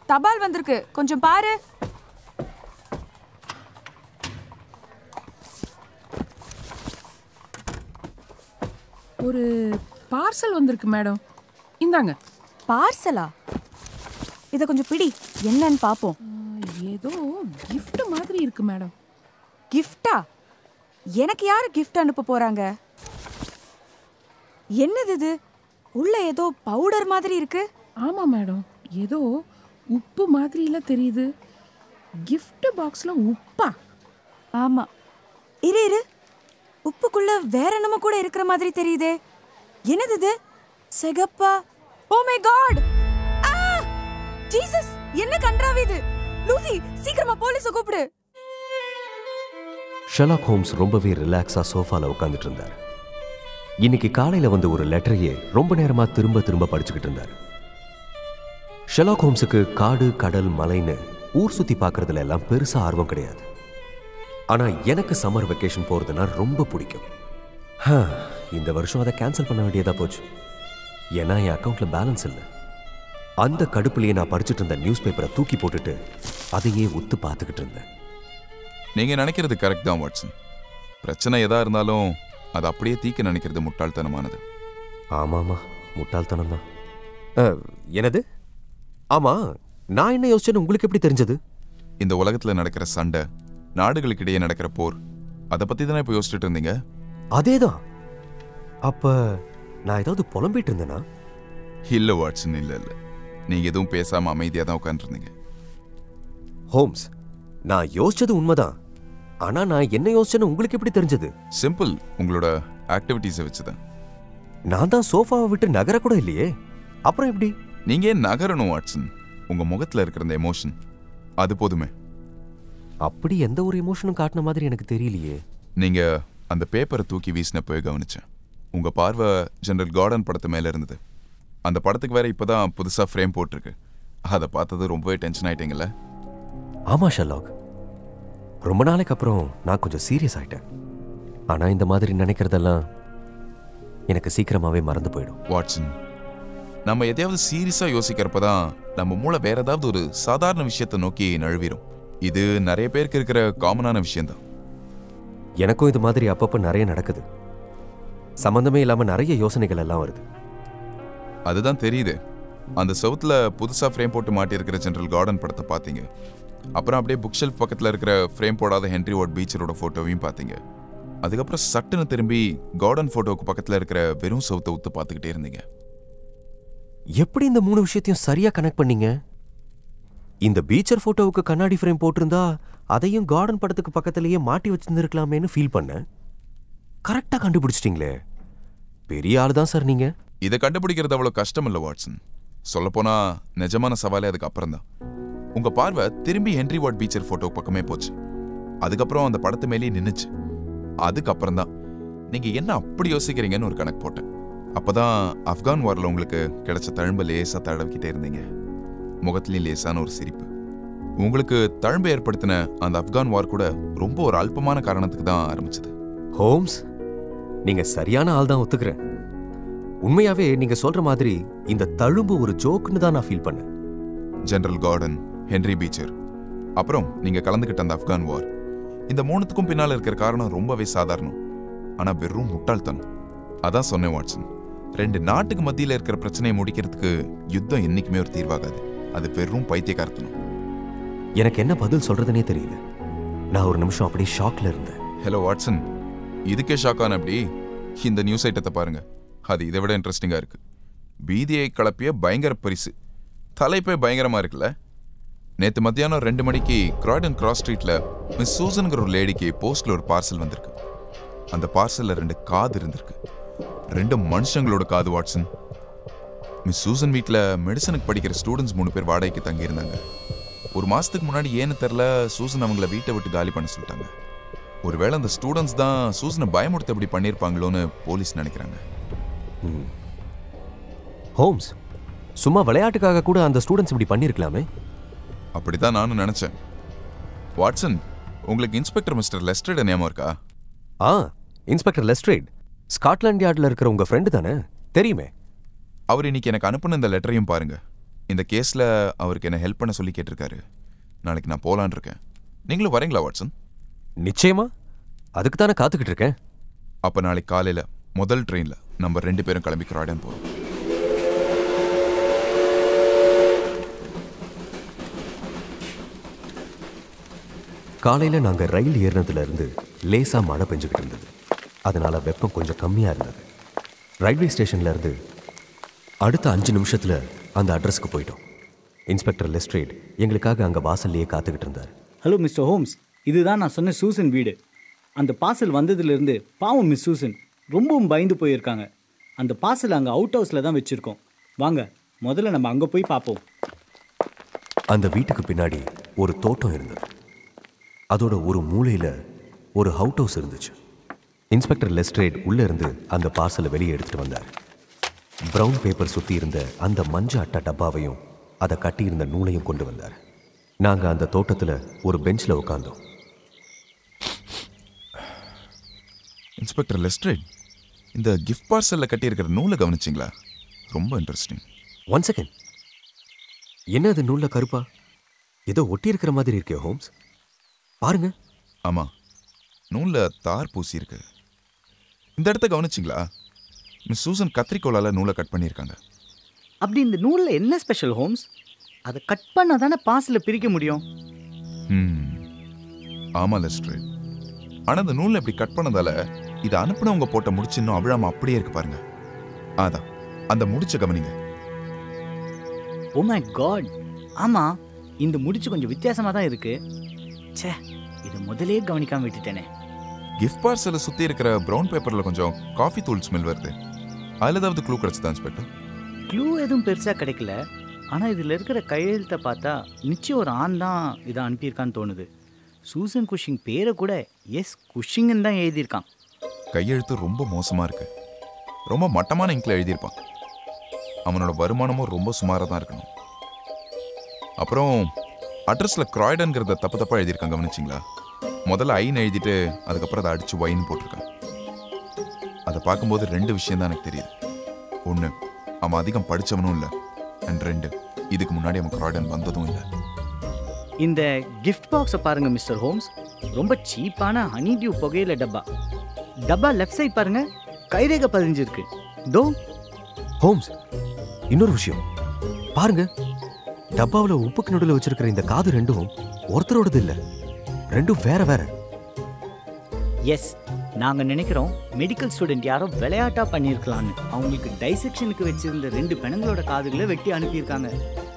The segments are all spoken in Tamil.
தபால் வந்திருக்கு கொஞ்சம் பாரு ஒரு பார்சல் வந்திருக்கு மேடம் இந்தாங்க பார்சலா இத கொஞ்சம் பிடி என்னன்னு பாப்போம் ஆ, ஏதோ gift மாதிரி இருக்கு மேடம் கிஃப்டா எனக்கு யாரு கிஃப்ட் அனுப்ப போறாங்க என்னது இது உள்ள ஏதோ பவுடர் மாதிரி இருக்கு ஆமா மேடம் ஏதோ உப்பு மாதிரில தெரியுது gift பாக்ஸ்ல உப்பா ஆமா இரு இரு உப்புக்குள்ள வேற என்னமோ கூட இருக்கிற மாதிரி தெரியுதே என்னது இது சிகப்பா ஓ மை காட் ஜீசஸ் என்ன கன்றாவி இது லூசி சீக்கிரமா போலீஸ கூப்பிடு ஷெலாக் ஹோம்ஸ் ரொம்பவே ரிலாக்ஸா சோஃபால உட்காந்துட்டு இருந்தார் இன்னைக்கு காலையில வந்த ஒரு லெட்டரையே ரொம்ப நேரமா திரும்ப திரும்ப படிச்சுக்கிட்டு இருந்தார் ஷெலாக் ஹோம்ஸுக்கு காடு கடல் மலைன்னு ஊர் சுத்தி பார்க்கறதுல எல்லாம் பெருசா ஆர்வம் கிடையாது ஆனா எனக்கு சம்மர் வெக்கேஷன் போறதுன்னா ரொம்ப பிடிக்கும் ஹா, இந்த வருஷம் அதை கேன்சல் பண்ண வேண்டியதா போச்சு ஏன்னா என் அக்கவுண்ட்ல பேலன்ஸ் இல்லை அந்த கடுப்புலயே நான் படிச்சுட்டு இருந்த நியூஸ் பேப்பரை தூக்கி போட்டுட்டு அதையே உத்து பார்த்துக்கிட்டு இருந்தேன் நீங்க நினைக்கிறது கரெக்ட் தான் வாட்சன் பிரச்சனை எதா இருந்தாலும் அது அப்படியே தீக்க நினைக்கிறது முட்டாள்தனமானது ஆமாமா முட்டாள்தனம் தான் என்னது ஆமா நான் என்ன யோசிச்சேன்னு உங்களுக்கு எப்படி தெரிஞ்சது இந்த உலகத்துல நடக்கிற சண்டை நாடுகளுக்கு இடையே நடக்கிற போர் அதை பத்தி தானே இப்போ யோசிச்சுட்டு இருந்தீங்க அதேதான் அப்ப நான் ஏதாவது புலம்பிட்டு இருந்தேனா இல்ல வாட்சன் இல்ல இல்ல நீங்க எதுவும் பேசாம அமைதியா தான் உட்காந்துருந்தீங்க ஹோம்ஸ் நான் யோசிச்சது உண்மைதான் ஆனா நான் என்ன யோசிச்சேன்னு உங்களுக்கு எப்படி தெரிஞ்சது சிம்பிள் உங்களோட ஆக்டிவிட்டீஸை வச்சுதான் நான் தான் சோஃபாவை விட்டு நகர கூட இல்லையே அப்புறம் எப்படி நீங்க ஏன் நகரணும் வாட்சன் உங்க முகத்துல இருக்கிற இந்த எமோஷன் அது போதுமே அப்படி எந்த ஒரு எமோஷனும் காட்டின மாதிரி எனக்கு தெரியலையே நீங்க அந்த பேப்பரை தூக்கி வீசினப்போ கவனிச்சேன் உங்க பார்வை ஜெனரல் கார்டன் படத்து மேல இருந்தது அந்த படத்துக்கு வேற இப்பதான் புதுசா ஃப்ரேம் போட்டிருக்கு அதை பார்த்தது ரொம்பவே டென்ஷன் ஆயிட்டீங்கல்ல ஆமா ஷெல்லாக் ரொம்ப நாளைக்கு அப்புறம் நான் கொஞ்சம் சீரியஸ் ஆயிட்டேன் ஆனா இந்த மாதிரி நினைக்கிறதெல்லாம் எனக்கு சீக்கிரமாவே மறந்து போயிடும் வாட்சன் நம்ம எதையாவது சீரியஸா யோசிக்கிறப்ப தான் நம்ம மூளை வேற ஏதாவது ஒரு சாதாரண விஷயத்தை நோக்கி நழுவிடும் இது நிறைய பேருக்கு இருக்கிற காமனான விஷயம்தான் எனக்கும் இது மாதிரி அப்பப்போ நிறைய நடக்குது சம்பந்தமே இல்லாம நிறைய யோசனைகள் எல்லாம் வருது அதுதான் தெரியுது அந்த செவுத்துல புதுசா ஃப்ரேம் போட்டு மாட்டியிருக்கிற ஜெனரல் கார்டன் படத்தை பார்த்தீங்க அப்புறம் அப்படியே புக் ஷெல்ஃப் பக்கத்துல இருக்கிற ஃப்ரேம் போடாத ஹென்ரி வாட் பீச்சரோட போட்டோவையும் பார்த்தீங்க அதுக்கப்புறம் சட்டுன்னு திரும்பி கார்டன் போட்டோவுக்கு பக்கத்துல இருக்கிற வெறும் செவுத்தை உத்து பார்த்துக்கிட்டே இருந்தீங்க எப்படி இந்த மூணு விஷயத்தையும் சரியா கனெக்ட் பண்ணீங்க இந்த பீச்சர் போட்டோவுக்கு கண்ணாடி ஃப்ரேம் போட்டிருந்தா அதையும் கார்டன் படத்துக்கு பக்கத்திலேயே மாட்டி வச்சிருந்திருக்கலாமேன்னு ஃபீல் பண்ணேன் கரெக்டா கண்டுபிடிச்சிட்டீங்களே பெரிய ஆளு தான் சார் நீங்க இதை கண்டுபிடிக்கிறது அவ்வளோ கஷ்டம் இல்லை வாட்சன் சொல்லப்போனா நிஜமான சவாலே அதுக்கு அப்புறம் தான் உங்க பார்வை திரும்பி ஹென்ரி வாட் பீச்சர் போட்டோ பக்கமே போச்சு அதுக்கப்புறம் அந்த படத்து மேலேயே நின்னுச்சு அதுக்கப்புறம் தான் நீங்க என்ன அப்படி யோசிக்கிறீங்கன்னு ஒரு கணக்கு போட்டேன் அப்பதான் ஆப்கான் வாரில் உங்களுக்கு கிடைச்ச தழும்ப லேசா தடவிக்கிட்டே இருந்தீங்க முகத்துலயும் லேசான ஒரு சிரிப்பு உங்களுக்கு தழும்பு ஏற்படுத்தின அந்த ஆப்கான் வார் கூட ரொம்ப ஒரு அல்பமான காரணத்துக்கு தான் ஆரம்பிச்சது ஹோம்ஸ் நீங்க சரியான ஆள் தான் ஒத்துக்கிறேன் உண்மையாவே நீங்க சொல்ற மாதிரி இந்த தழும்பு ஒரு ஜோக்குன்னு தான் நான் ஃபீல் பண்ணேன் ஜெனரல் கார்டன் ஹென்ரி பீச்சர் அப்புறம் நீங்க கலந்துக்கிட்ட அந்த ஆப்கான் வார் இந்த மூணுத்துக்கும் பின்னால இருக்கிற காரணம் ரொம்பவே சாதாரணம் ஆனா வெறும் முட்டாள்தனம் அதான் சொன்னேன் வாட்சன் ரெண்டு நாட்டுக்கு மத்தியில இருக்கிற பிரச்சனையை முடிக்கிறதுக்கு யுத்தம் என்னைக்குமே ஒரு தீர்வாகாது அது வெறும் பைத்தியக்காரத்தனம் எனக்கு என்ன பதில் சொல்றதுனே தெரியல நான் ஒரு நிமிஷம் அப்படியே ஷாக்ல இருந்தேன் ஹலோ வாட்சன் இதுக்கே ஷாக் ஆன அப்படி இந்த நியூஸ் ஐட்டத்தை பாருங்க அது இதை விட இன்ட்ரெஸ்டிங்கா இருக்கு பீதியை கலப்பிய பயங்கர பரிசு தலைப்பே பயங்கரமா இருக்குல்ல நேத்து மத்தியானம் ரெண்டு மணிக்கு கிராய்டன் கிராஸ் ஸ்ட்ரீட்ல மிஸ் சூசன்கிற ஒரு லேடிக்கு போஸ்ட்ல ஒரு பார்சல் வந்திருக்கு அந்த பார்சல்ல ரெண்டு காது இருந்திருக்கு ரெண்டு மனுஷங்களோட காது வாட்சன் மிஸ் சூசன் வீட்டில் மெடிசனுக்கு படிக்கிற ஸ்டூடெண்ட்ஸ் மூணு பேர் வாடகைக்கு தங்கியிருந்தாங்க ஒரு மாசத்துக்கு முன்னாடி ஏன்னு தெரில சூசன் அவங்கள வீட்டை விட்டு காலி பண்ண சொல்லிட்டாங்க ஒருவேளை அந்த ஸ்டூடெண்ட்ஸ் தான் சூசனை பயமுறுத்தி அப்படி பண்ணியிருப்பாங்களோன்னு போலீஸ் நினைக்கிறாங்க ஹோம்ஸ் சும்மா விளையாட்டுக்காக கூட அந்த ஸ்டூடெண்ட்ஸ் இப்படி பண்ணியிருக்கலாமே அப்படித்தான் நானும் நினைச்சேன் வாட்சன் உங்களுக்கு இன்ஸ்பெக்டர் மிஸ்டர் லெஸ்டர்ட ஞாபகம் இருக்கா ஆ இன்ஸ்பெக்டர் லெஸ்ட்ரேட் ஸ்காட்லாண்ட் யார்டில் இருக்கிற உங்க ஃப்ரெண்டு தானே தெரியுமே அவர் இன்னைக்கு எனக்கு அனுப்புன இந்த லெட்டரையும் பாருங்க இந்த கேஸில் அவருக்கு என்ன ஹெல்ப் பண்ண சொல்லி கேட்டிருக்காரு நாளைக்கு நான் போகலான்னு இருக்கேன் நீங்களும் வரீங்களா வாட்சன் நிச்சயமா அதுக்கு தானே காத்துக்கிட்டு இருக்கேன் அப்போ நாளைக்கு காலையில் முதல் ட்ரெயினில் நம்ம ரெண்டு பேரும் கிளம்பி கிராய்டன் போகிறோம் காலையில நாங்க ரயில் ஏறினதுல இருந்து லேசா மழை பெஞ்சுக்கிட்டு இருந்தது அதனால வெப்பம் கொஞ்சம் கம்மியா இருந்தது ரயில்வே ஸ்டேஷன்ல இருந்து அடுத்த அஞ்சு நிமிஷத்துல அந்த அட்ரஸ்க்கு போயிட்டோம் இன்ஸ்பெக்டர் லெஸ்ட்ரேட் எங்களுக்காக அங்க வாசல்லையே காத்துக்கிட்டு இருந்தார் ஹலோ மிஸ்டர் ஹோம்ஸ் இதுதான் நான் சொன்ன சூசன் வீடு அந்த பார்சல் வந்ததுலேருந்து பாவம் மிஸ் சூசன் ரொம்பவும் பயந்து போயிருக்காங்க அந்த பார்சல் அங்கே அவுட் ஹவுஸில் தான் வச்சுருக்கோம் வாங்க முதல்ல நம்ம அங்கே போய் பார்ப்போம் அந்த வீட்டுக்கு பின்னாடி ஒரு தோட்டம் இருந்தது அதோட ஒரு மூலையில ஒரு அவுட் ஹவுஸ் இருந்துச்சு இன்ஸ்பெக்டர் லெஸ்ட்ரேட் உள்ள இருந்து அந்த பார்சலை வெளியே எடுத்துட்டு வந்தார் பிரவுன் பேப்பர் சுத்தி இருந்த அந்த மஞ்ச அட்டை டப்பாவையும் அதை கட்டியிருந்த நூலையும் கொண்டு வந்தார் நாங்க அந்த தோட்டத்துல ஒரு பெஞ்ச்ல உட்கார்ந்தோம் இன்ஸ்பெக்டர் லெஸ்ட்ரேட் இந்த கிஃப்ட் பார்சலில் கட்டியிருக்கிற நூலை கவனிச்சிங்களா ரொம்ப இன்ட்ரெஸ்டிங் ஒன் செகண்ட் என்ன அது நூல்ல கருப்பா ஏதோ ஒட்டி இருக்கிற மாதிரி இருக்கே ஹோம்ஸ் பாருங்க ஆமாம் நூலில் தார் பூசி இருக்கு இந்த இடத்த கவனிச்சிங்களா மிஸ் சூசன் கத்திரிக்கோலால் நூலை கட் பண்ணியிருக்காங்க அப்படி இந்த நூலில் என்ன ஸ்பெஷல் ஹோம்ஸ் அதை கட் பண்ணால் தானே பார்சலில் பிரிக்க முடியும் ம் ஆமாம் லெஸ்ட்ரேட் ஆனால் இந்த நூலை இப்படி கட் பண்ணதால இதை அனுப்புனவங்க போட்ட முடிச்சு இன்னும் அவிழாம அப்படியே இருக்கு பாருங்க அதான் அந்த முடிச்ச கவனிங்க ஓ மை காட் ஆமாம் இந்த முடிச்சு கொஞ்சம் வித்தியாசமாக தான் இருக்குது ச்சே இதை முதலே கவனிக்காமல் விட்டுட்டேனே கிஃப்ட் பார்சலை சுற்றி இருக்கிற ப்ரௌன் பேப்பரில் கொஞ்சம் காஃபி தூள் ஸ்மெல் வருது அதில் ஏதாவது க்ளூ கிடச்சிதா இன்ஸ்பெக்டர் க்ளூ எதுவும் பெருசாக கிடைக்கல ஆனால் இதில் இருக்கிற கையெழுத்தை பார்த்தா நிச்சயம் ஒரு ஆண் தான் இதை அனுப்பியிருக்கான்னு தோணுது சூசன் குஷிங் பேரை கூட எஸ் குஷிங்னு தான் எழுதியிருக்கான் கையெழுத்து ரொம்ப மோசமாக இருக்கு ரொம்ப மட்டமான இங்கில் எழுதியிருப்பான் அவனோட வருமானமும் ரொம்ப சுமாராக தான் இருக்கணும் அப்புறம் அட்ரஸில் க்ராய்டன்கிறத தப்பு தப்பாக எழுதியிருக்காங்க கவனிச்சிங்களா முதல்ல ஐன்னு எழுதிட்டு அதுக்கப்புறம் அதை அடித்து ஒயின்னு போட்டிருக்கான் அதை பார்க்கும்போது ரெண்டு விஷயம் தான் எனக்கு தெரியுது ஒன்று அவன் அதிகம் படித்தவனும் இல்லை அண்ட் ரெண்டு இதுக்கு முன்னாடி அவன் க்ராய்டன் வந்ததும் இல்லை இந்த கிஃப்ட் பாக்ஸை பாருங்க மிஸ்டர் ஹோம்ஸ் ரொம்ப சீப்பான ஹனி டியூ புகையில டப்பா டப்பா லெஃப்ட் சைட் பாருங்க கைரேகை பதிஞ்சிருக்கு தோ ஹோம்ஸ் இன்னொரு விஷயம் பாருங்க டப்பாவில் உப்புக்கு நடுவில் வச்சிருக்கிற இந்த காது ரெண்டும் ஒருத்தரோடது இல்ல ரெண்டும் வேற வேற எஸ் நாங்க நினைக்கிறோம் மெடிக்கல் ஸ்டூடெண்ட் யாரோ விளையாட்டா பண்ணியிருக்கலாம்னு அவங்களுக்கு டைசெக்ஷனுக்கு வச்சிருந்த ரெண்டு பெணங்களோட காதுகளை வெட்டி அனுப்பியிருக்காங்க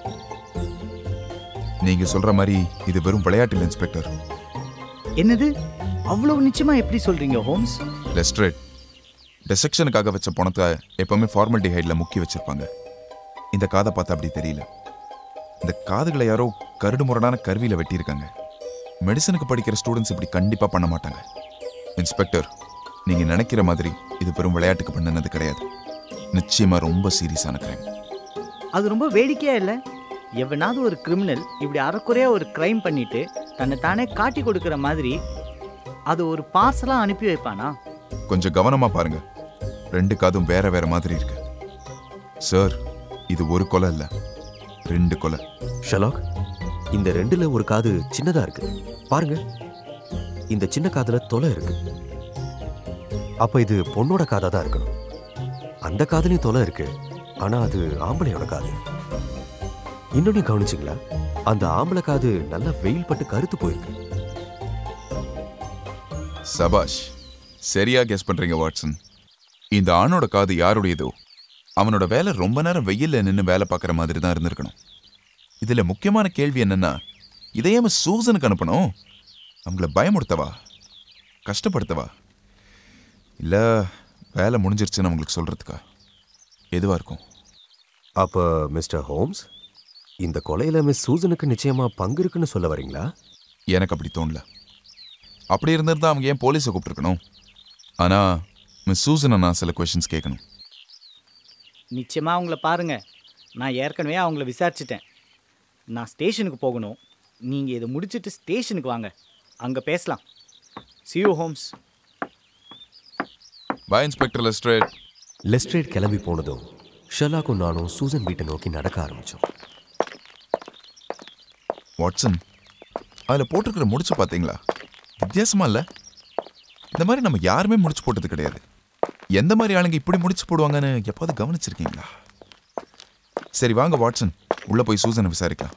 நீங்க சொல்ற மாதிரி இது வெறும் விளையாட்டு இல்லை இன்ஸ்பெக்டர் என்னது அவ்வளவு நிச்சயமா எப்படி சொல்றீங்க ஹோம்ஸ் லெஸ்ட்ரேட் டெசெக்ஷனுக்காக வச்ச பணத்தை எப்பவுமே ஃபார்மல்டிஹைடில் முக்கி வச்சிருப்பாங்க இந்த காதை பார்த்தா அப்படி தெரியல இந்த காதுகளை யாரோ கரடு முரடான கருவியில் வெட்டியிருக்காங்க மெடிசனுக்கு படிக்கிற ஸ்டூடெண்ட்ஸ் இப்படி கண்டிப்பாக பண்ண மாட்டாங்க இன்ஸ்பெக்டர் நீங்கள் நினைக்கிற மாதிரி இது வெறும் விளையாட்டுக்கு பண்ணினது கிடையாது நிச்சயமாக ரொம்ப சீரியஸான கிரைம் அது ரொம்ப வேடிக்கையா இல்ல எவனாவது ஒரு கிரிமினல் இப்படி அறக்குறையா ஒரு கிரைம் பண்ணிட்டு தன்னை தானே காட்டி கொடுக்கிற மாதிரி அது ஒரு பார்சலா அனுப்பி வைப்பானா கொஞ்சம் கவனமாக பாருங்க ரெண்டு காதும் வேற வேற மாதிரி இருக்கு சார் இது ஒரு கொலை இல்லை ரெண்டு கொலை ஷலாக் இந்த ரெண்டுல ஒரு காது சின்னதா இருக்கு பாருங்க இந்த சின்ன காதுல தொலை இருக்கு அப்ப இது பொண்ணோட காதா தான் இருக்கணும் அந்த காதுலயும் தொலை இருக்கு ஆனா அது ஆம்பளையோட காது இன்னொன்னு கவனிச்சிங்களா அந்த ஆம்பளை காது நல்லா வெயில் பட்டு கருத்து போயிருக்கு சபாஷ் சரியா கெஸ் பண்றீங்க வாட்சன் இந்த ஆணோட காது யாருடையதோ அவனோட வேலை ரொம்ப நேரம் வெயில்ல நின்று வேலை பார்க்குற மாதிரி தான் இருந்திருக்கணும் இதுல முக்கியமான கேள்வி என்னன்னா இதையே சூசனுக்கு அனுப்பணும் அவங்கள பயமுடுத்தவா கஷ்டப்படுத்தவா இல்ல வேலை முடிஞ்சிருச்சுன்னு அவங்களுக்கு சொல்றதுக்கா எதுவா இருக்கும் அப்ப மிஸ்டர் ஹோம்ஸ் இந்த கொலையில மிஸ் சூசனுக்கு நிச்சயமா பங்கு இருக்குன்னு சொல்ல வரீங்களா எனக்கு அப்படி தோணல அப்படி இருந்திருந்தா அவங்க ஏன் போலீஸை கூப்பிட்டுருக்கணும் ஆனா மிஸ் சூசனை நான் சில கொஷின்ஸ் கேட்கணும் நிச்சயமா அவங்கள பாருங்க நான் ஏற்கனவே அவங்கள விசாரிச்சிட்டேன் நான் ஸ்டேஷனுக்கு போகணும் நீங்க இதை முடிச்சிட்டு ஸ்டேஷனுக்கு வாங்க அங்க பேசலாம் see you Holmes bye Inspector Lestrade Lestrade கிளம்பி போனதும் ஷெர்லாக்கும் நானும் சூசன் வீட்டை நோக்கி நடக்க ஆரம்பிச்சோம் வாட்சன் அதில் போட்டிருக்கிற முடிச்சு பார்த்தீங்களா வித்தியாசமா இல்லை இந்த மாதிரி நம்ம யாருமே முடிச்சு போட்டது கிடையாது எந்த மாதிரி ஆளுங்க இப்படி முடிச்சு போடுவாங்கன்னு எப்போது கவனிச்சிருக்கீங்களா சரி வாங்க வாட்சன் உள்ள போய் சூசனை விசாரிக்கலாம்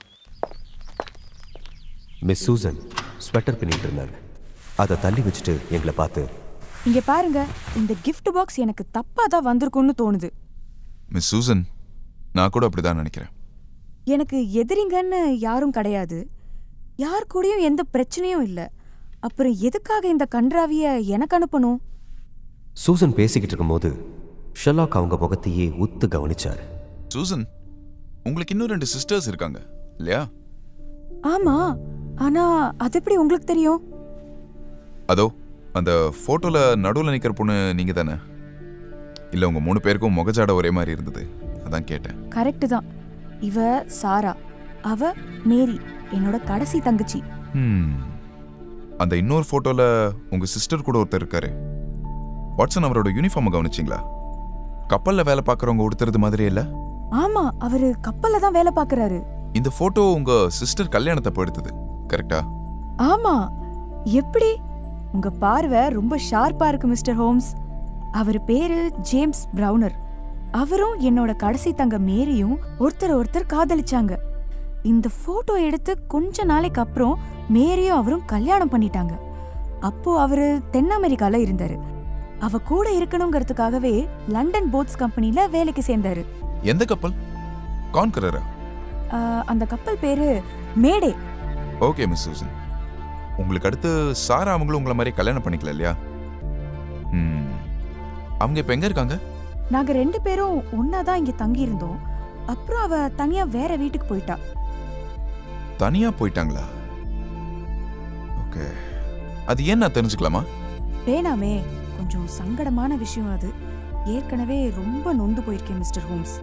மிஸ் சூசன் ஸ்வெட்டர் பின்னிட்டு இருந்தாங்க அதை தள்ளி வச்சுட்டு எங்களை பார்த்து இங்க பாருங்க இந்த gift பாக்ஸ் எனக்கு தப்பா தான் வந்திருக்கும்னு தோணுது மிஸ் சூசன் நான் கூட அப்படிதான் நினைக்கிறேன் எனக்கு எதிரிங்கன்னு யாரும் கிடையாது யார் கூடயும் எந்த பிரச்சனையும் இல்லை அப்புறம் எதுக்காக இந்த கன்றாவிய எனக்கு அனுப்பணும் சூசன் பேசிக்கிட்டு இருக்கும்போது ஷெல்லாக் அவங்க முகத்தையே உத்து கவனிச்சாரு சூசன் உங்களுக்கு இன்னும் ரெண்டு சிஸ்டர்ஸ் இருக்காங்க இல்லையா ஆமா ஆனா அது எப்படி உங்களுக்கு தெரியும் அதோ அந்த ஃபோட்டோல நடுவில் நிற்கிற பொண்ணு நீங்க தானே இல்லை உங்க மூணு பேருக்கும் முகஜாட ஒரே மாதிரி இருந்தது அதான் கேட்டேன் கரெக்ட் தான் இவ சாரா அவ மேரி என்னோட கடைசி தங்கச்சி ஹம். அந்த இன்னொரு ஃபோட்டோல உங்க சிஸ்டர் கூட ஒருத்தர் இருக்காரு வாட்சன் அவரோட யூனிஃபார்மை கவனிச்சிங்களா கப்பல்ல வேலை பார்க்குறவங்க உடுத்துறது மாதிரியே இல்ல ஆமா அவரு கப்பல்ல தான் வேலை பார்க்கறாரு இந்த ஃபோட்டோ உங்க சிஸ்டர் கல்யாணத்தப்ப எடுத்தது கரெக்டா ஆமா எப்படி உங்க பார்வை ரொம்ப ஷார்ப்பா இருக்கு மிஸ்டர் ஹோம்ஸ் அவர் பேரு ஜேம்ஸ் பிரவுனர் அவரும் என்னோட கடைசி தங்க மேரியும் ஒருத்தர் ஒருத்தர் காதலிச்சாங்க இந்த போட்டோ எடுத்து கொஞ்ச நாளைக்கு அப்புறம் மேரியும் அவரும் கல்யாணம் பண்ணிட்டாங்க அப்போ அவரு தென் அமெரிக்கால இருந்தாரு அவ கூட இருக்கணுங்கிறதுக்காகவே லண்டன் போட்ஸ் கம்பெனில வேலைக்கு சேர்ந்தாரு எந்த கப்பல் கான்கரரா ஆஹ், அந்த கப்பல் பேரு மேடே ஓகே மிஸ் சூசன் உங்களுக்கு அடுத்து சாரா அவங்களும் உங்களை மாதிரி கல்யாணம் பண்ணிக்கல இல்லையா ம். அவங்க இப்போ எங்க இருக்காங்க நாங்க ரெண்டு பேரும் ஒன்னா தான் இங்க தங்கி இருந்தோம் அப்புறம் அவ தனியா வேற வீட்டுக்கு போயிட்டா தனியா போயிட்டாங்களா ஓகே அது ஏன் நான் தெரிஞ்சுக்கலாமா வேணாமே கொஞ்சம் சங்கடமான விஷயம் அது ஏற்கனவே ரொம்ப நொந்து போயிருக்கேன் மிஸ்டர் ஹோம்ஸ்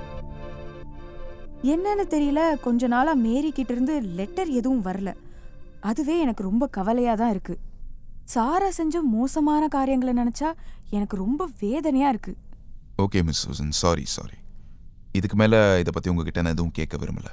என்னன்னு தெரியல கொஞ்ச நாளா மேரி கிட்ட இருந்து லெட்டர் எதுவும் வரல அதுவே எனக்கு ரொம்ப கவலையா தான் இருக்கு சாரா செஞ்ச மோசமான காரியங்களை நினைச்சா எனக்கு ரொம்ப வேதனையா இருக்கு okay Miss Susan sorry sorry இதுக்கு மேல இதை பத்தி உங்ககிட்ட நான் எதுவும் கேட்க விரும்பல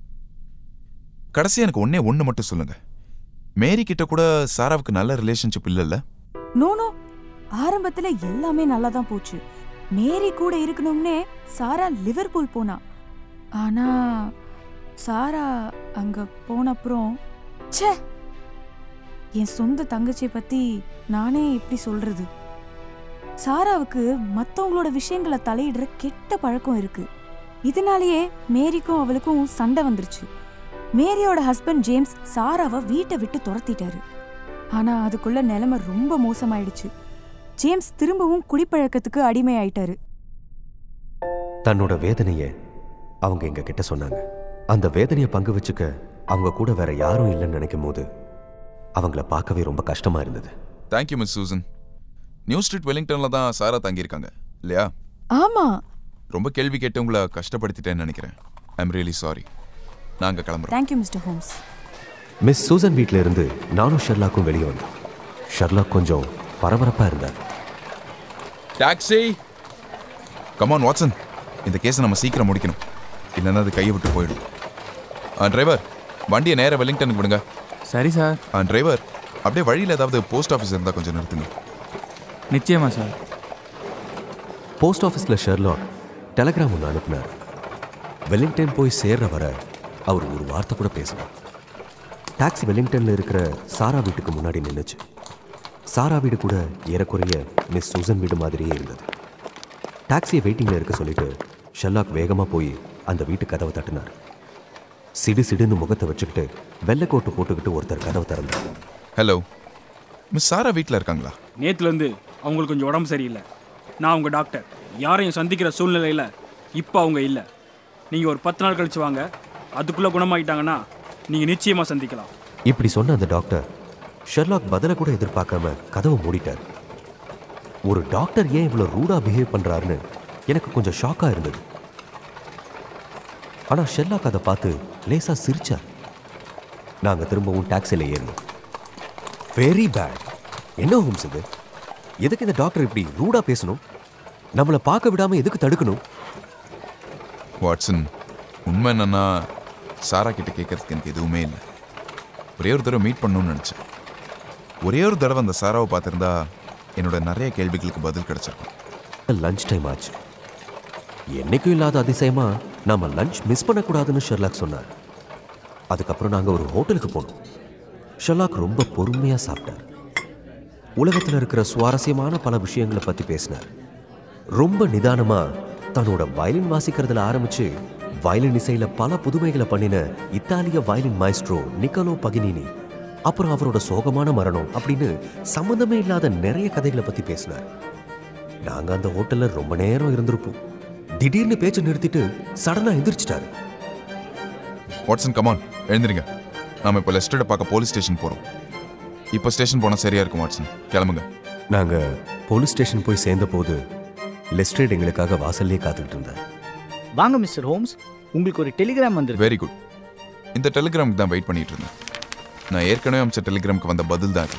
கடைசி எனக்கு ஒண்ணே ஒண்ணு மட்டும் சொல்லுங்க மேரி கிட்ட கூட சாராவுக்கு நல்ல ரிலேஷன்ஷிப் இல்லைல்ல நோ நோ ஆரம்பத்துல எல்லாமே நல்லா தான் போச்சு மேரி கூட இருக்கணும்னே சாரா லிவர்பூல் போனா ஆனா சாரா அங்க போனப்புறம் ச்சே என் சொந்த தங்கச்சியை பத்தி நானே எப்படி சொல்றது சாராவுக்கு மத்தவங்களோட விஷயங்களை தலையிடுற கெட்ட பழக்கம் இருக்கு இதனாலேயே மேரிக்கும் அவளுக்கும் சண்டை வந்துருச்சு மேரியோட ஹஸ்பண்ட் ஜேம்ஸ் சாராவை வீட்டை விட்டு துரத்திட்டாரு ஆனா அதுக்குள்ள நிலைமை ரொம்ப மோசமாயிடுச்சு ஜேம்ஸ் திரும்பவும் குடிப்பழக்கத்துக்கு அடிமை ஆயிட்டாரு தன்னோட வேதனைய அவங்க எங்க கிட்ட சொன்னாங்க அந்த வேதனையை பங்கு வச்சுக்க அவங்க கூட வேற யாரும் இல்லைன்னு நினைக்கும் போது அவங்கள பார்க்கவே ரொம்ப கஷ்டமா இருந்தது thank you Miss Susan New Street வெலிங்டன்ல தான் சாரா தங்கியிருக்காங்க இல்லையா ஆமா ரொம்ப கேள்வி கேட்டு உங்களை கஷ்டப்படுத்திட்டேன்னு நினைக்கிறேன் ஐம் ரியலி சாரி நாங்க கிளம்புறோம் thank you Mister Holmes Miss Susan வீட்ல இருந்து நானும் ஷெர்லாக்கும் வெளியே வந்தோம் ஷெர்லாக் கொஞ்சம் பரபரப்பா இருந்தார் டாக்ஸி கமான் வாட்சன் இந்த கேஸை நம்ம சீக்கிரம் முடிக்கணும் இல்லைன்னா அது கையை விட்டு போயிடும் ஆ டிரைவர் வண்டியை நேரா வெலிங்டனுக்கு விடுங்க சரி சார் ஆ டிரைவர் அப்படியே வழியில் ஏதாவது போஸ்ட் ஆஃபீஸ் இருந்தால் கொஞ்சம் நிறுத்துங்க நிச்சயமா சார் போஸ்ட் ஆஃபீஸில் ஷெர்லாக் டெலகிராம் ஒன்று அனுப்புனார் வெலிங்டன் போய் சேர்ற வர அவர் ஒரு வார்த்தை கூட பேசல டாக்ஸி வெலிங்டனில் இருக்கிற சாரா வீட்டுக்கு முன்னாடி நின்னுச்சு சாரா வீடு கூட ஏறக்குறைய மிஸ் சூசன் வீடு மாதிரியே இருந்தது டாக்ஸியை வெயிட்டிங்கில் இருக்க சொல்லிட்டு ஷெர்லாக் வேகமாக போய் அந்த வீட்டு கதவை தட்டினார் சிடு சிடுன்னு முகத்தை வச்சுக்கிட்டு வெள்ளைக்கோட்டு போட்டுக்கிட்டு ஒருத்தர் கதவை திறந்தார் ஹலோ மிஸ் சாரா வீட்டில் இருக்காங்களா நேற்றுலேருந்து அவங்களுக்கு கொஞ்சம் உடம்பு சரியில்லை நான் உங்கள் டாக்டர் யாரையும் சந்திக்கிற சூழ்நிலையில் இப்போ அவங்க இல்லை நீங்கள் ஒரு பத்து நாள் கழிச்சு வாங்க அதுக்குள்ளே குணமாயிட்டாங்கன்னா நீங்கள் நிச்சயமாக சந்திக்கலாம் இப்படி சொன்ன அந்த டாக்டர் ஷெர்லாக் பதில கூட எதிர்பார்க்காம கதவை மூடிட்டார் ஒரு டாக்டர் ஏன் இவ்வளோ ரூடா பிஹேவ் பண்றாருன்னு எனக்கு கொஞ்சம் ஷாக்கா இருந்தது ஆனா ஷெர்லாக் அதை பார்த்து லேசா சிரிச்சார் நாங்க திரும்பவும் டாக்ஸில ஏறினோம் வெரி பேட் என்ன ஹோம்ஸ் இது எதுக்கு இந்த டாக்டர் இப்படி ரூடா பேசணும் நம்மளை பார்க்க விடாம எதுக்கு தடுக்கணும் வாட்சன் உண்மை என்னன்னா சாரா கிட்ட கேட்கறதுக்கு எனக்கு எதுவுமே இல்லை ஒரே ஒரு தடவை மீட் பண்ணணும்னு நினச்சேன் ஒரே ஒரு தடவை அந்த சாராவை பார்த்துருந்தா என்னோட நிறைய கேள்விகளுக்கு பதில் கிடைச்சிருக்கும் லஞ்ச் டைம் ஆச்சு என்னைக்கும் இல்லாத அதிசயமா நாம லஞ்ச் மிஸ் பண்ணக்கூடாதுன்னு ஷெர்லாக் சொன்னார் அதுக்கப்புறம் நாங்க ஒரு ஹோட்டலுக்கு போனோம் ஷெர்லாக் ரொம்ப பொறுமையா சாப்பிட்டார் உலகத்துல இருக்கிற சுவாரஸ்யமான பல விஷயங்களை பத்தி பேசினார் ரொம்ப நிதானமா தன்னோட வயலின் வாசிக்கிறதுல ஆரம்பிச்சு வயலின் இசையில பல புதுமைகளை பண்ணின இத்தாலிய வயலின் மாய்ஸ்ட்ரோ நிக்கலோ பகினினி அப்புறம் அவரோட சோகமான மரணம் அப்படின்னு சம்மந்தமே இல்லாத நிறைய கதைகளை பத்தி பேசினார் நாங்க அந்த ஹோட்டல்ல ரொம்ப நேரம் இருந்திருப்போம் திடீர்னு பேச்சை நிறுத்திட்டு சடனா எந்திரிச்சிட்டாரு வாட்சன் கமான் எழுந்திருங்க நாம இப்போ லெஸ்டர்ட பார்க்க போலீஸ் ஸ்டேஷன் போகிறோம் இப்போ ஸ்டேஷன் போனால் சரியா இருக்கும் வாட்சன் கிளம்புங்க நாங்க போலீஸ் ஸ்டேஷன் போய் சேர்ந்த போது லெஸ்ட்ரேட் எங்களுக்காக வாசல்லே காத்துக்கிட்டு இருந்தார் வாங்க மிஸ்டர் ஹோம்ஸ் உங்களுக்கு ஒரு டெலிகிராம் வந்திருக்கு வெரி குட் இந்த டெலிகிராமுக்கு தான் வெயிட் பண்ணிட்டு இருந்தேன் நான் ஏற்கனவே அமைச்ச டெலிகிராமுக்கு வந்த பதில் தான் இது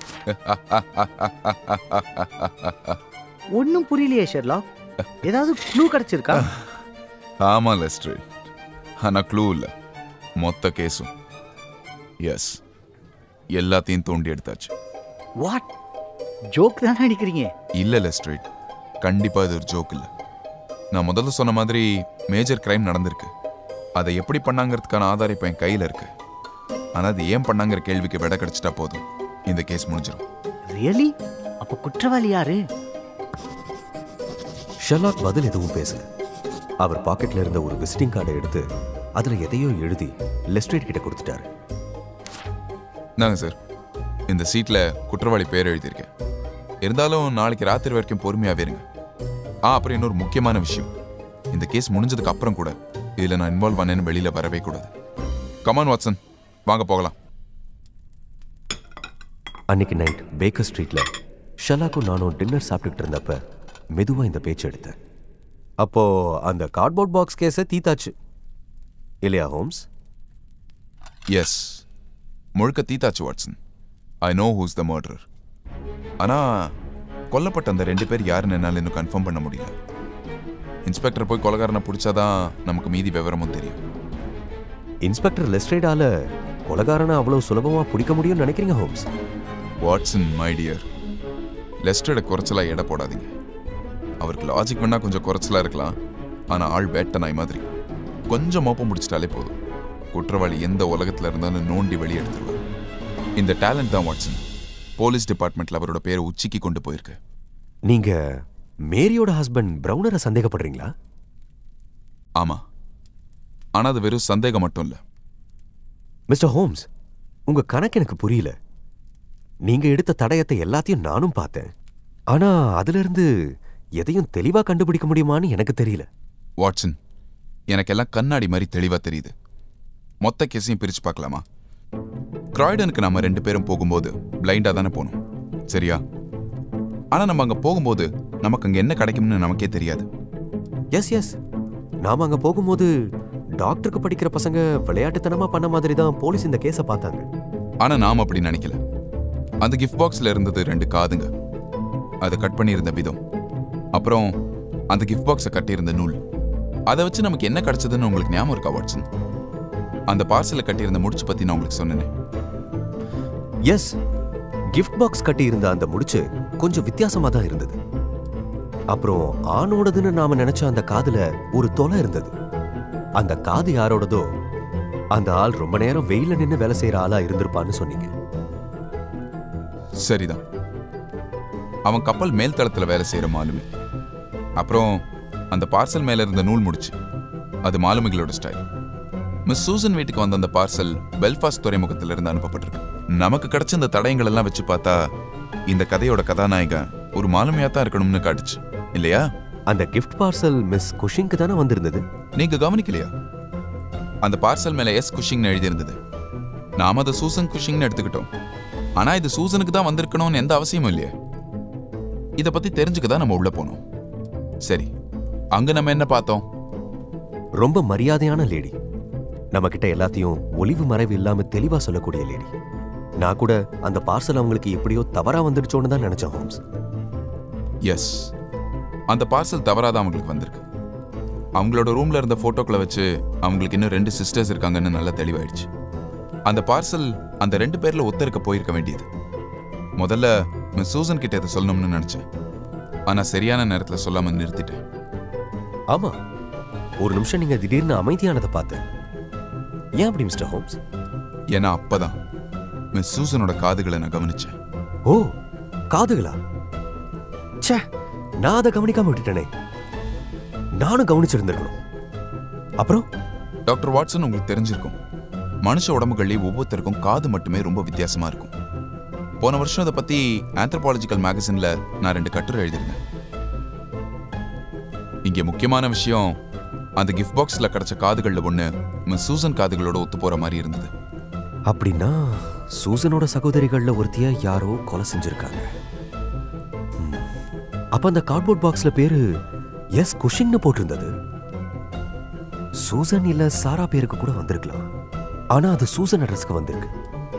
ஒன்றும் புரியலையே ஷெர்லாக் ஏதாவது க்ளூ கிடைச்சிருக்கா ஆமா லெஸ்டர் ஆனா க்ளூ இல்லை மொத்த கேஸும் எஸ் எல்லாத்தையும் தோண்டி எடுத்தாச்சு வாட் ஜோக் தானே அடிக்கிறீங்க இல்ல லெஸ்ட்ரேட் கண்டிப்பா இது ஒரு ஜோக் இல்ல நான் முதல்ல சொன்ன மாதிரி மேஜர் கிரைம் நடந்திருக்கு அதை எப்படி பண்ணாங்கிறதுக்கான ஆதாரம் இப்போ என் கையில இருக்கு ஆனா அது ஏன் பண்ணாங்கிற கேள்விக்கு விட கிடைச்சிட்டா போதும் இந்த கேஸ் முடிஞ்சிடும் ரியலி அப்போ குற்றவாளி யாரு ஷெர்லாக் பதில் எதுவும் பேசல அவர் பாக்கெட்ல இருந்த ஒரு விசிட்டிங் கார்டை எடுத்து அதுல எதையோ எழுதி லெஸ்ட்ரேட் கிட்ட கொடுத்துட்டாரு நாங்க சார் இந்த சீட்ல குற்றவாளி பேர் எழுதியிருக்கேன் இருந்தாலும் நாளைக்கு ராத்திரி வரைக்கும் பொறுமையாவே இருங்க ஆ அப்புறம் இன்னொரு முக்கியமான விஷயம் இந்த கேஸ் முடிஞ்சதுக்கு அப்புறம் கூட இதுல நான் இன்வால்வ் ஆனேன்னு வெளியில வரவே கூடாது கமான் வாட்சன் வாங்க போகலாம் அன்னைக்கு நைட் பேக்கர் ஸ்ட்ரீட்ல ஷெர்லாக்கும் நானும் டின்னர் சாப்பிட்டுக்கிட்டு இருந்தப்ப மெதுவா இந்த பேச்சு எடுத்தேன் அப்போ அந்த கார்ட்போர்ட் பாக்ஸ் கேஸை தீத்தாச்சு இல்லையா ஹோம்ஸ் எஸ் முழுக்க தீத்தாச்சு Watson I know who's the murderer ஆனா கொல்லப்பட்ட அந்த ரெண்டு பேர் யாருன்னு என்னால் இன்னும் கன்ஃபார்ம் பண்ண முடியல இன்ஸ்பெக்டர் போய் கொலகாரனை பிடிச்சாதான் நமக்கு மீதி விவரமும் தெரியும் இன்ஸ்பெக்டர் லெஸ்ட்ரேடால கொலகாரனை அவ்வளவு சுலபமா பிடிக்க முடியும்னு நினைக்கிறீங்க ஹோம்ஸ் வாட்சன் மை டியர் லெஸ்டர்ட குறைச்சலா எடை போடாதீங்க அவருக்கு லாஜிக் வேணா கொஞ்சம் குறைச்சலா இருக்கலாம் ஆனா ஆள் வேட்ட நாய் மாதிரி கொஞ்சம் மோப்பம் முடிச்சிட்டாலே போதும் குற்றவாளி எந்த உலகத்துல இருந்தாலும் நோண்டி வெளியே எடுத்துருவார் இந்த டேலண்ட் தான் வாட்சன் போலீஸ் டிபார்ட்மெண்ட்ல அவரோட பேரை உச்சிக்கு கொண்டு போயிருக்கு நீங்க மேரியோட ஹஸ்பண்ட் பிரவுனரை சந்தேகப்படுறீங்களா ஆமா ஆனா அது வெறும் சந்தேகம் மட்டும் இல்ல மிஸ்டர் ஹோம்ஸ் உங்க கணக்கு எனக்கு புரியல நீங்க எடுத்த தடயத்தை எல்லாத்தையும் நானும் பார்த்தேன் ஆனா அதுல இருந்து எதையும் தெளிவா கண்டுபிடிக்க முடியுமான்னு எனக்கு தெரியல வாட்சன் எனக்கெல்லாம் கண்ணாடி மாதிரி தெளிவா தெரியுது மொத்த கேஸையும் பிரிச்சு பார்க்கலாமா கிராய்டனுக்கு நாம ரெண்டு பேரும் போகும்போது பிளைண்டா தானே போனோம் சரியா ஆனா நம்ம அங்க போகும்போது நமக்கு அங்க என்ன கிடைக்கும்னு நமக்கே தெரியாது எஸ் எஸ் நாம அங்க போகும்போது டாக்டருக்கு படிக்கிற பசங்க விளையாட்டுத்தனமா பண்ண மாதிரி தான் போலீஸ் இந்த கேஸை பார்த்தாங்க ஆனா நாம அப்படி நினைக்கல அந்த கிஃப்ட் பாக்ஸ்ல இருந்தது ரெண்டு காதுங்க அதை கட் பண்ணியிருந்த விதம் அப்புறம் அந்த கிஃப்ட் பாக்ஸை கட்டியிருந்த நூல் அதை வச்சு நமக்கு என்ன கிடைச்சதுன்னு உங்களுக்கு ஞாபகம் இருக்கா வாட்சன் அந்த பார்சலை கட்டியிருந்த முடிச்சு பத்தி நான் உங்களுக்கு சொன்னேனே எஸ் கிஃப்ட் பாக்ஸ் கட்டி இருந்த அந்த முடிச்சு கொஞ்சம் வித்தியாசமா தான் இருந்தது அப்புறம் ஆணோடதுன்னு நாம நினைச்ச அந்த காதுல ஒரு தொலை இருந்தது அந்த காது யாரோடதோ அந்த ஆள் ரொம்ப நேரம் வெயில நின்னு வேலை செய்யற ஆளா இருந்திருப்பான்னு சொன்னீங்க சரிதான் அவன் கப்பல் மேல் தளத்துல வேலை செய்யற மாலுமி அப்புறம் அந்த பார்சல் மேல இருந்த நூல் முடிச்சு அது மாலுமிகளோட ஸ்டைல் மிஸ் சூசன் வீட்டுக்கு வந்த அந்த பார்சல் பெல்ஃபாஸ்ட் துறைமுகத்துல இருந்து அனுப்பப்பட்டிருக்கு நமக்கு கிடைச்ச இந்த தடயங்கள் எல்லாம் வச்சு பார்த்தா இந்த கதையோட கதாநாயகன் ஒரு மாலுமியா தான் இருக்கணும்னு காட்டுச்சு இல்லையா அந்த கிஃப்ட் பார்சல் மிஸ் குஷிங்க்கு தானே வந்திருந்தது நீங்க கவனிக்கலையா அந்த பார்சல் மேல எஸ் குஷிங்னு எழுதியிருந்தது நாம அதை சூசன் குஷிங்னு எடுத்துக்கிட்டோம் ஆனா இது சூசனுக்கு தான் வந்திருக்கணும்னு எந்த அவசியமும் இல்லையே இத பத்தி தெரிஞ்சுக்க தான் நம்ம உள்ள போனோம் சரி அங்க நம்ம என்ன பார்த்தோம் ரொம்ப மரியாதையான லேடி நம்ம கிட்ட எல்லாத்தையும் ஒளிவு மறைவு இல்லாம தெளிவா சொல்லக்கூடிய லேடி நான் கூட அந்த பார்சல் அவங்களுக்கு எப்படியோ தவறா வந்துடுச்சோன்னு தான் நினைச்சேன் ஹோம்ஸ் எஸ் அந்த பார்சல் தவறாதான் அவங்களுக்கு வந்திருக்கு அவங்களோட ரூம்ல இருந்த போட்டோக்களை வச்சு அவங்களுக்கு இன்னும் ரெண்டு சிஸ்டர்ஸ் இருக்காங்கன்னு நல்லா தெளிவாயிடுச்சு அந்த பார்சல் அந்த ரெண்டு பேர்ல ஒத்தருக்க போயிருக்க வேண்டியது முதல்ல மிஸ் சூசன் கிட்ட இதை சொல்லணும்னு நினைச்சேன் ஆனா சரியான நேரத்துல சொல்லாம நிறுத்திட்டேன் ஆமா ஒரு நிமிஷம் நீங்க திடீர்னு அமைதியானதை பார்த்தேன் ஏன் அப்படி மிஸ்டர் ஹோம்ஸ் ஏன்னா அப்பதான் மிஸ் சூசனோட காதுகளை நான் கவனிச்சேன் ஓ காதுகளா ச்சே நான் அதை கவனிக்காம விட்டுட்டேனே நானும் கவனிச்சிருந்திருக்கணும் அப்புறம் டாக்டர் வாட்சன் உங்களுக்கு தெரிஞ்சிருக்கும் மனுஷ உடம்புகளில் ஒவ்வொருத்தருக்கும் காது மட்டுமே ரொம்ப வித்தியாசமா இருக்கும் போன வருஷம் அதை பத்தி ஆந்த்ரோபாலஜிக்கல் மேகசின்ல நான் ரெண்டு கட்டுரை எழுதியிருந்தேன் இங்க முக்கியமான விஷயம் அந்த கிஃப்ட் பாக்ஸ்ல கிடைச்ச காதுகள்ல ஒண்ணு மிஸ் சூசன் காதுகளோட ஒத்து போற மாதிரி இருந்தது அப்படின்னா சூசனோட சகோதரிகள்ல ஒருத்திய யாரோ கொலை செஞ்சிருக்காங்க ம். அப்ப அந்த கார்ட்போர்ட் பாக்ஸ்ல பேரு எஸ் குஷிங்னு போட்டிருந்தது சூசன் இல்ல சாரா பேருக்கு கூட வந்திருக்கலாம் ஆனா அது சூசன் அட்ரஸ்க்கு வந்திருக்கு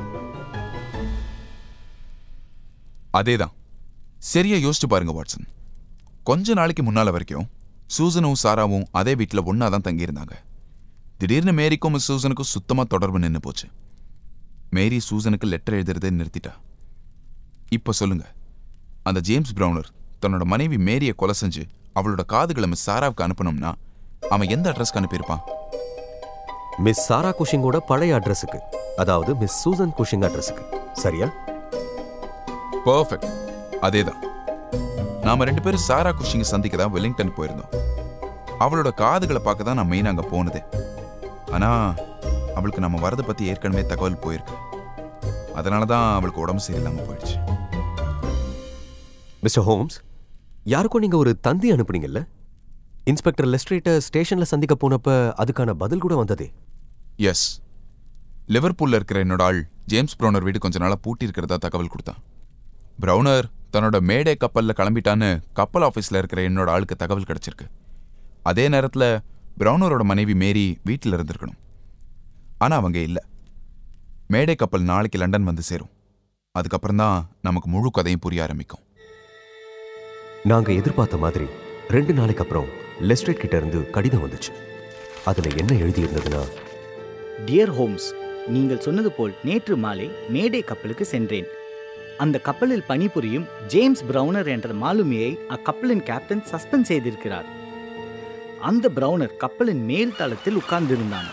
அதேதான் சரியா யோசிச்சு பாருங்க வாட்சன் கொஞ்ச நாளைக்கு முன்னால வரைக்கும் சூசனும் சாராவும் அதே வீட்டில் ஒன்றா தான் தங்கியிருந்தாங்க திடீர்னு மேரிக்கும் மிஸ் சூசனுக்கும் சுத்தமா தொடர்பு நின்று போச்சு மேரி சூசனுக்கு லெட்டர் எழுதுறதை நிறுத்திட்டா இப்போ சொல்லுங்க அந்த ஜேம்ஸ் பிரவுனர் தன்னோட மனைவி மேரியை கொலை செஞ்சு அவளோட காதுகளை மிஸ் சாராவுக்கு அனுப்பணும்னா அவன் எந்த அட்ரஸ்க்கு அனுப்பியிருப்பான் மிஸ் சாரா குஷிங்கோட பழைய அட்ரஸுக்கு அதாவது மிஸ் சூசன் குஷிங் அட்ரஸுக்கு சரியா பர்ஃபெக்ட் அதேதான் நாம ரெண்டு பேரும் சாரா குஷிங்க சந்திக்க தான் வெலிங்டன் போயிருந்தோம் அவளோட காதுகளை பார்க்க தான் நான் மெயின் அங்க போனதே ஆனா அவளுக்கு நம்ம வரதை பத்தி ஏற்கனவே தகவல் போயிருக்கு அதனால தான் அவளுக்கு உடம்பு சரியில்லாம போயிடுச்சு மிஸ்டர் ஹோம்ஸ் யாருக்கும் நீங்க ஒரு தந்தி அனுப்புனீங்கல்ல இன்ஸ்பெக்டர் லெஸ்ட்ரேட்டை ஸ்டேஷன்ல சந்திக்க போனப்ப அதுக்கான பதில் கூட வந்ததே எஸ் லிவர்பூல்ல இருக்கிற என்னோட ஆள் ஜேம்ஸ் ப்ரௌனர் வீடு கொஞ்ச நாளா பூட்டி இருக்கிறதா தகவல் கொடுத்தான் ப்ரௌனர் தன்னோட மேடே கப்பல்ல கிளம்பிட்டான்னு கப்பல் ஆஃபீஸ்ல இருக்கிற என்னோட ஆளுக்கு தகவல் கிடைச்சிருக்கு அதே நேரத்துல ப்ரௌனரோட மனைவி மேரி வீட்டில் இருந்திருக்கணும் ஆனா அவங்க இல்ல மேடை கப்பல் நாளைக்கு லண்டன் வந்து சேரும் அதுக்கப்புறம் தான் நமக்கு முழு கதையும் புரிய ஆரம்பிக்கும் நாங்க எதிர்பார்த்த மாதிரி ரெண்டு நாளைக்கு அப்புறம் லெஸ்ட்ரேட் கிட்ட இருந்து கடிதம் வந்துச்சு அதுல என்ன எழுதியிருந்ததுன்னா டியர் ஹோம்ஸ் நீங்கள் சொன்னது போல் நேற்று மாலை மேடே கப்பலுக்கு சென்றேன் அந்த கப்பலில் பணிபுரியும் ஜேம்ஸ் பிரவுனர் என்ற மாலுமியை அக்கப்பலின் கேப்டன் சஸ்பெண்ட் செய்திருக்கிறார் அந்த பிரவுனர் கப்பலின் மேல் தளத்தில் உட்கார்ந்திருந்தான்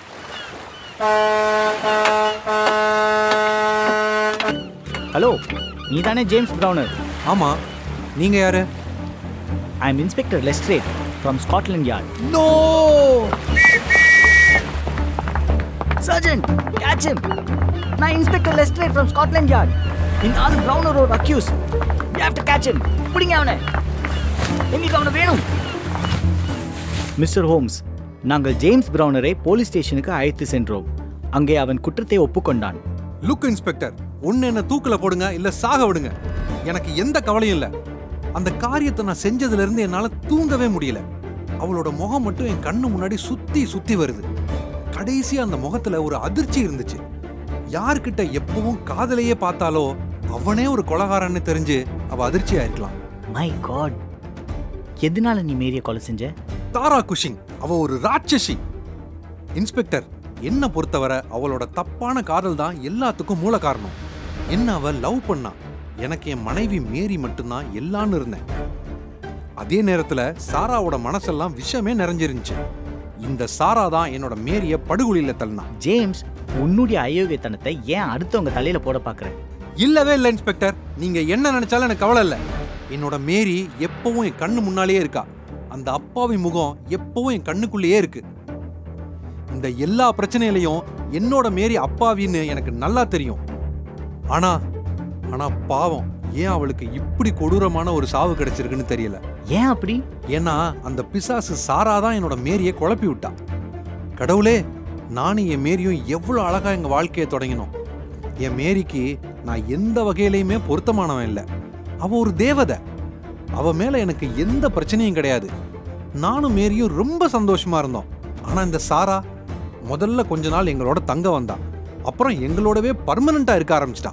ஹலோ நீதானே ஜேம்ஸ் பிரவுனர் ஆமா நீங்க யாரு I'm Inspector Lestrade from Scotland Yard no sergeant catch him நான் Inspector Lestrade from Scotland Yard இந்த ஆள் பிரவுனர் ஒரு accuse you have to catch him பிடிங்க அவனை எங்களுக்கு அவனை வேணும் மிஸ்டர் ஹோம்ஸ் நாங்கள் ஜேம்ஸ் பிரவுனரை போலீஸ் ஸ்டேஷனுக்கு அழைத்து சென்றோம் அங்கே அவன் குற்றத்தை ஒப்புக்கொண்டான் லுக் இன்ஸ்பெக்டர் ஒன்னு என்ன தூக்குல போடுங்க இல்ல சாக விடுங்க எனக்கு எந்த கவலையும் இல்ல அந்த காரியத்தை நான் செஞ்சதுல இருந்து என்னால தூங்கவே முடியல அவளோட முகம் மட்டும் என் கண்ணு முன்னாடி சுத்தி சுத்தி வருது கடைசியா அந்த முகத்துல ஒரு அதிர்ச்சி இருந்துச்சு யார்கிட்ட எப்பவும் காதலையே பார்த்தாலோ அவனே ஒரு கொலகாரன்னு தெரிஞ்சு அவ அதிர்ச்சியா இருக்கலாம் மை காட் எதனால நீ மேரிய கொலை செஞ்ச தாரா குஷிங் அவ ஒரு ராட்சசி இன்ஸ்பெக்டர் என்ன பொறுத்தவரை அவளோட தப்பான காதல் தான் எல்லாத்துக்கும் மூல காரணம் என்ன அவ லவ் பண்ணா எனக்கு என் மனைவி மேரி மட்டும்தான் எல்லான்னு இருந்தேன் அதே நேரத்துல சாராவோட மனசெல்லாம் விஷமே நிறைஞ்சிருந்துச்சு இந்த சாரா தான் என்னோட மேரிய படுகொலியில தள்ளினா ஜேம்ஸ் உன்னுடைய அயோக்கியத்தனத்தை ஏன் அடுத்தவங்க தலையில போட பாக்குற இல்லவே இல்லை இன்ஸ்பெக்டர் நீங்க என்ன நினைச்சாலும் எனக்கு கவலை இல்லை என்னோட மேரி எப்பவும் என் கண்ணு முன்னாலேயே இருக்கா அந்த அப்பாவி முகம் எப்பவும் என் கண்ணுக்குள்ளேயே இருக்கு இந்த எல்லா பிரச்சனையிலையும் என்னோட மேரி அப்பாவின்னு எனக்கு நல்லா தெரியும் ஆனா ஆனா பாவம் ஏன் அவளுக்கு இப்படி கொடூரமான ஒரு சாவு கிடைச்சிருக்குன்னு தெரியல ஏன் அப்படி ஏன்னா அந்த பிசாசு சாரா தான் என்னோட மேரியை குழப்பி விட்டா கடவுளே நானும் என் மேரியும் எவ்வளவு அழகா எங்க வாழ்க்கையை தொடங்கினோம் என் மேரிக்கு நான் எந்த வகையிலையுமே பொருத்தமானவன் இல்லை அவ ஒரு தேவதை அவ மேல எனக்கு எந்த பிரச்சனையும் கிடையாது நானும் மேரியும் ரொம்ப சந்தோஷமா இருந்தோம் ஆனா இந்த சாரா முதல்ல கொஞ்ச நாள் எங்களோட தங்க வந்தா அப்புறம் எங்களோடவே பர்மனண்டா இருக்க ஆரம்பிச்சிட்டா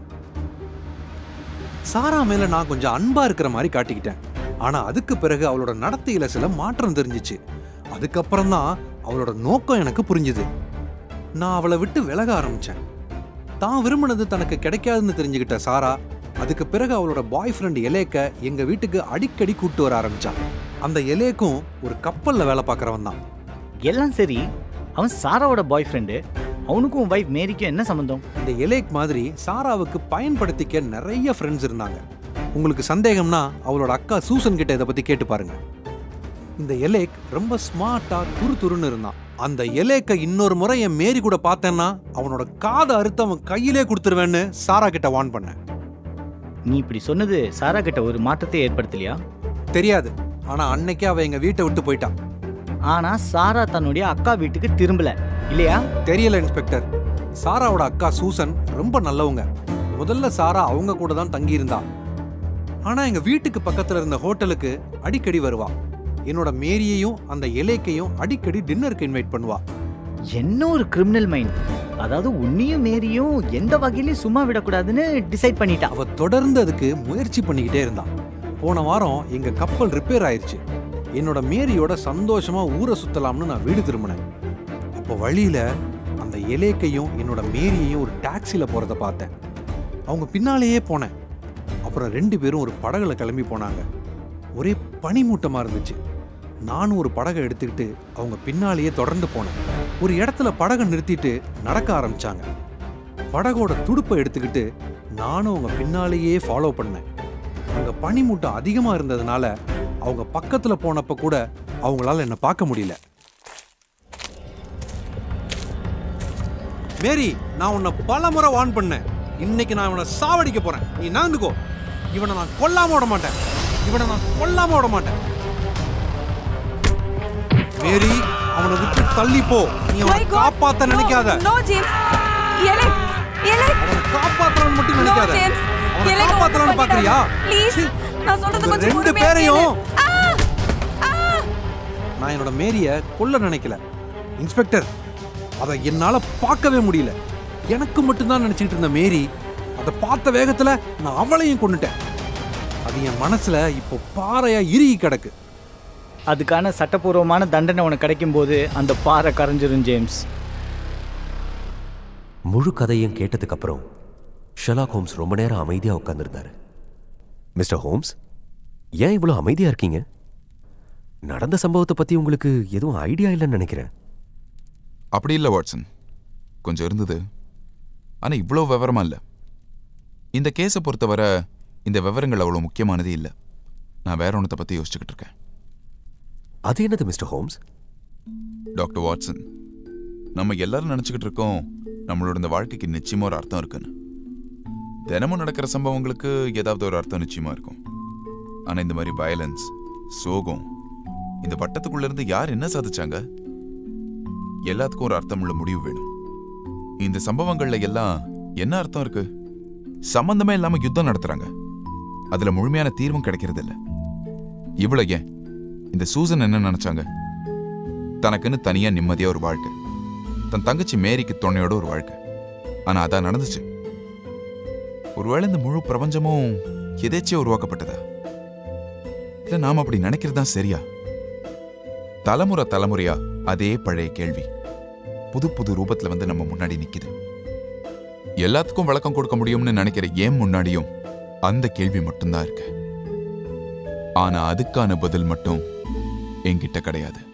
சாரா மேல நான் கொஞ்சம் அன்பா இருக்கிற மாதிரி காட்டிக்கிட்டேன் ஆனா அதுக்கு பிறகு அவளோட நடத்தையில சில மாற்றம் தெரிஞ்சிச்சு அதுக்கப்புறம் தான் அவளோட நோக்கம் எனக்கு புரிஞ்சுது நான் அவளை விட்டு விலக ஆரம்பிச்சேன் தான் விரும்பினது தனக்கு கிடைக்காதுன்னு தெரிஞ்சுக்கிட்ட சாரா அதுக்கு பிறகு அவளோட பாய் ஃப்ரெண்ட் எலேக்க எங்க வீட்டுக்கு அடிக்கடி கூட்டு வர ஆரம்பிச்சான் அந்த எலேக்கும் ஒரு கப்பல்ல வேலை பார்க்கறவன் தான் எல்லாம் சரி அவன் சாராவோட பாய் ஃப்ரெண்டு அவனுக்கும் ஒய்ஃப் மேரிக்கும் என்ன சம்மந்தம் இந்த எலேக் மாதிரி சாராவுக்கு பயன்படுத்திக்க நிறைய ஃப்ரெண்ட்ஸ் இருந்தாங்க உங்களுக்கு சந்தேகம்னா அவளோட அக்கா சூசன் கிட்ட இதை பத்தி கேட்டு பாருங்க இந்த எலேக் ரொம்ப ஸ்மார்ட்டா துரு துருன்னு இருந்தான் அந்த எலேக்க இன்னொரு முறை என் மேரி கூட பார்த்தேன்னா அவனோட காதை அறுத்து அவன் கையிலே கொடுத்துருவேன்னு சாரா கிட்ட வான் பண்ணேன் நீ இப்படி சொன்னது சாரா கிட்ட ஒரு மாற்றத்தை ஏற்படுத்தலையா தெரியாது ஆனா அன்னைக்கே அவ எங்க வீட்டை விட்டு போயிட்டான் ஆனா சாரா தன்னுடைய அக்கா வீட்டுக்கு திரும்பல இல்லையா தெரியல இன்ஸ்பெக்டர் சாராவோட அக்கா சூசன் ரொம்ப நல்லவங்க முதல்ல சாரா அவங்க கூட தான் தங்கி இருந்தா ஆனா எங்க வீட்டுக்கு பக்கத்துல இருந்த ஹோட்டலுக்கு அடிக்கடி வருவா என்னோட மேரியையும் அந்த எலேக்கையும் அடிக்கடி டின்னருக்கு இன்வைட் பண்ணுவா என்ன ஒரு கிரிமினல் மைண்ட் அதாவது உன்னையும் மேரியும் எந்த வகையிலையும் சும்மா விடக்கூடாதுன்னு டிசைட் பண்ணிட்டா அவ தொடர்ந்து அதுக்கு முயற்சி பண்ணிக்கிட்டே இருந்தா போன வாரம் எங்க கப்பல் ரிப்பேர் ஆயிருச்சு என்னோட மேரியோட சந்தோஷமா ஊரை சுத்தலாம்னு நான் வீடு திரும்பினேன் அப்போ வழியில அந்த எலேக்கையும் என்னோட மேரியையும் ஒரு டாக்ஸில போறத பார்த்தேன் அவங்க பின்னாலேயே போனேன் அப்புறம் ரெண்டு பேரும் ஒரு படகுல கிளம்பி போனாங்க ஒரே பனிமூட்டமா இருந்துச்சு நானும் ஒரு படகை எடுத்துக்கிட்டு அவங்க பின்னாலேயே தொடர்ந்து போனேன் ஒரு இடத்துல படகை நிறுத்திட்டு நடக்க ஆரம்பிச்சாங்க படகோட துடுப்பை எடுத்துக்கிட்டு நானும் அவங்க பின்னாலேயே ஃபாலோ பண்ணேன் அங்க பனிமூட்டம் அதிகமா இருந்ததுனால அவங்க பக்கத்துல போனப்ப கூட அவங்களால என்ன பார்க்க முடியல மேரி நான் உன்னை பல முறை வான் பண்ணேன் இன்னைக்கு நான் இவனை சாவடிக்க போறேன் நீ நாந்துக்கோ இவனை நான் கொல்லாம விட மாட்டேன் இவனை நான் கொல்லாம விட மாட்டேன் மேரி அவனை விட்டு தள்ளி போ நீ அவனை My God. காப்பாத்த No, நினைக்காத No, James. எலெக், எலெக். அவனை காப்பாத்தணும்னு மட்டும் No, நினைக்காத James. அவனை எலெக், காப்பாத்தணும்னு ஒண்ணும் பாக்குறியா பண்ணிடாத. Please. சீ. நான் சொல்றது இந்த கொஞ்சம் ரெண்டு பொறுமையா பேரையும் கேளு. ஆ! நான் என்னோட மேரிய கொல்ல நினைக்கல இன்ஸ்பெக்டர் அதை என்னால பார்க்கவே முடியல எனக்கு மட்டும்தான் நினைச்சிட்டு இருந்த மேரி அதை பார்த்த வேகத்துல நான் அவளையும் கொன்னுட்டேன் அது என் மனசுல இப்போ பாறையா இறுகி கிடக்கு அதுக்கான சட்டப்பூர்வமான தண்டனை உனக்கு கிடைக்கும் போது அந்த பாறை கரைஞ்சிரும் ஜேம்ஸ் முழு கதையும் கேட்டதுக்கு அப்புறம் ஷெலாக் ஹோம்ஸ் ரொம்ப நேரம் அமைதியா உட்கார்ந்திருந்தாரு மிஸ்டர் ஹோம்ஸ் ஏன் இவ்வளோ அமைதியா இருக்கீங்க நடந்த சம்பவத்தை பத்தி உங்களுக்கு எதுவும் ஐடியா இல்லைன்னு நினைக்கிறேன் அப்படி இல்லை வாட்சன் கொஞ்சம் இருந்தது ஆனால் இவ்வளோ விவரமா இல்லை இந்த கேஸை பொறுத்தவரை இந்த விவரங்கள் அவ்வளோ முக்கியமானது இல்லை நான் வேற ஒன்றத்தை பற்றி யோசிச்சுக்கிட்டு இருக்கேன் அது என்னது மிஸ்டர் ஹோம்ஸ் டாக்டர் வாட்சன் நம்ம எல்லாரும் நினச்சிக்கிட்டு இருக்கோம் நம்மளோட இந்த வாழ்க்கைக்கு நிச்சயமா ஒரு அர்த்தம் இருக்குன்னு தினமும் நடக்கிற சம்பவங்களுக்கு ஏதாவது ஒரு அர்த்தம் நிச்சயமா இருக்கும் ஆனால் இந்த மாதிரி வயலன்ஸ் சோகம் இந்த வட்டத்துக்குள்ள இருந்து யார் என்ன சாதிச்சாங்க எல்லாத்துக்கும் ஒரு அர்த்தமுள்ள முடிவு வேணும் இந்த சம்பவங்கள்ல எல்லாம் என்ன அர்த்தம் இருக்கு சம்பந்தமே இல்லாம யுத்தம் நடத்துறாங்க அதுல முழுமையான தீர்வும் கிடைக்கிறது இல்ல இவ்வளவு ஏன் இந்த சூசன் என்ன நினைச்சாங்க தனக்குன்னு தனியா நிம்மதியா ஒரு வாழ்க்கை தன் தங்கச்சி மேரிக்கு துணையோட ஒரு வாழ்க்கை ஆனா அதான் நடந்துச்சு ஒருவேளை இந்த முழு பிரபஞ்சமும் எதேச்சியா உருவாக்கப்பட்டதா இல்ல நாம அப்படி நினைக்கிறது தான் சரியா தலைமுறை தலைமுறையா அதே பழைய கேள்வி புது புது ரூபத்துல வந்து நம்ம முன்னாடி நிக்குது எல்லாத்துக்கும் விளக்கம் கொடுக்க முடியும்னு நினைக்கிற ஏன் முன்னாடியும் அந்த கேள்வி மட்டும்தான் இருக்கு ஆனா அதுக்கான பதில் மட்டும் என்கிட்ட கிடையாது